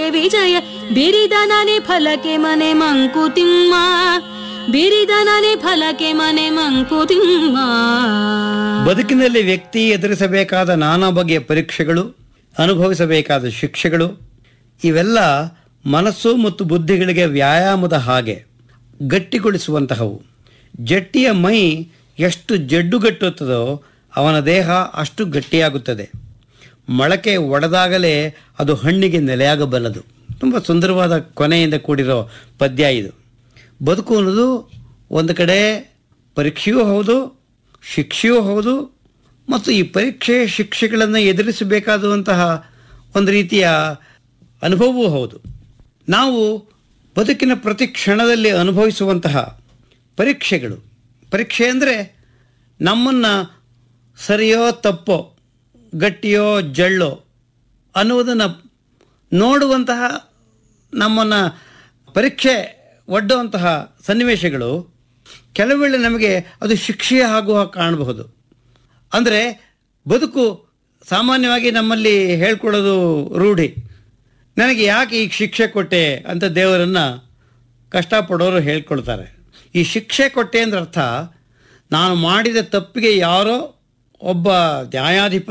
ವಿಜಯ ಬಿರಿದನನೆ ಫಲಕೆ ಮನೆ ಮಂಕುತಿಮ್ಮ ಬಿರಿದನನೆ ಫಲಕೆ ಮನೆ ಮಂಕುತಿಮ್ಮ ಬದುಕಿನಲ್ಲಿ ವ್ಯಕ್ತಿ ಎದುರಿಸಬೇಕಾದ ನಾನಾ ಬಗೆಯ ಪರೀಕ್ಷೆಗಳು ಅನುಭವಿಸಬೇಕಾದ ಶಿಕ್ಷೆಗಳು ಇವೆಲ್ಲ ಮನಸ್ಸು ಮತ್ತು ಬುದ್ಧಿಗಳಿಗೆ ವ್ಯಾಯಾಮದ ಹಾಗೆ ಗಟ್ಟಿಗೊಳಿಸುವಂತಹವು ಜಟ್ಟಿಯ ಮೈ ಎಷ್ಟು ಜಡ್ಡುಗಟ್ಟುತ್ತದೋ ಅವನ ದೇಹ ಅಷ್ಟು ಗಟ್ಟಿಯಾಗುತ್ತದೆ ಮೊಳಕೆ ಒಡೆದಾಗಲೇ ಅದು ಹಣ್ಣಿಗೆ ನೆಲೆಯಾಗಬಲ್ಲದು ತುಂಬ ಸುಂದರವಾದ ಕೊನೆಯಿಂದ ಕೂಡಿರೋ ಪದ್ಯ ಇದು ಬದುಕು ಅನ್ನೋದು ಒಂದು ಕಡೆ ಪರೀಕ್ಷೆಯೂ ಹೌದು ಶಿಕ್ಷೆಯೂ ಹೌದು ಮತ್ತು ಈ ಪರೀಕ್ಷೆ ಶಿಕ್ಷೆಗಳನ್ನು ಎದುರಿಸಬೇಕಾದಂತಹ ಒಂದು ರೀತಿಯ ಅನುಭವವೂ ಹೌದು ನಾವು ಬದುಕಿನ ಪ್ರತಿ ಕ್ಷಣದಲ್ಲಿ ಅನುಭವಿಸುವಂತಹ ಪರೀಕ್ಷೆಗಳು ಪರೀಕ್ಷೆ ಅಂದರೆ ನಮ್ಮನ್ನು ಸರಿಯೋ ತಪ್ಪೋ ಗಟ್ಟಿಯೋ ಜಳ್ಳೋ ಅನ್ನುವುದನ್ನು ನೋಡುವಂತಹ ನಮ್ಮನ್ನು ಪರೀಕ್ಷೆ ಒಡ್ಡುವಂತಹ ಸನ್ನಿವೇಶಗಳು ಕೆಲವು ವೇಳೆ ನಮಗೆ ಅದು ಶಿಕ್ಷೆ ಆಗುವ ಕಾಣಬಹುದು ಅಂದರೆ ಬದುಕು ಸಾಮಾನ್ಯವಾಗಿ ನಮ್ಮಲ್ಲಿ ಹೇಳ್ಕೊಳ್ಳೋದು ರೂಢಿ ನನಗೆ ಯಾಕೆ ಈಗ ಶಿಕ್ಷೆ ಕೊಟ್ಟೆ ಅಂತ ದೇವರನ್ನು ಕಷ್ಟಪಡೋರು ಹೇಳ್ಕೊಳ್ತಾರೆ ಈ ಶಿಕ್ಷೆ ಕೊಟ್ಟೆ ಅಂದ್ರೆ ಅರ್ಥ ನಾನು ಮಾಡಿದ ತಪ್ಪಿಗೆ ಯಾರೋ ಒಬ್ಬ ನ್ಯಾಯಾಧಿಪತಿ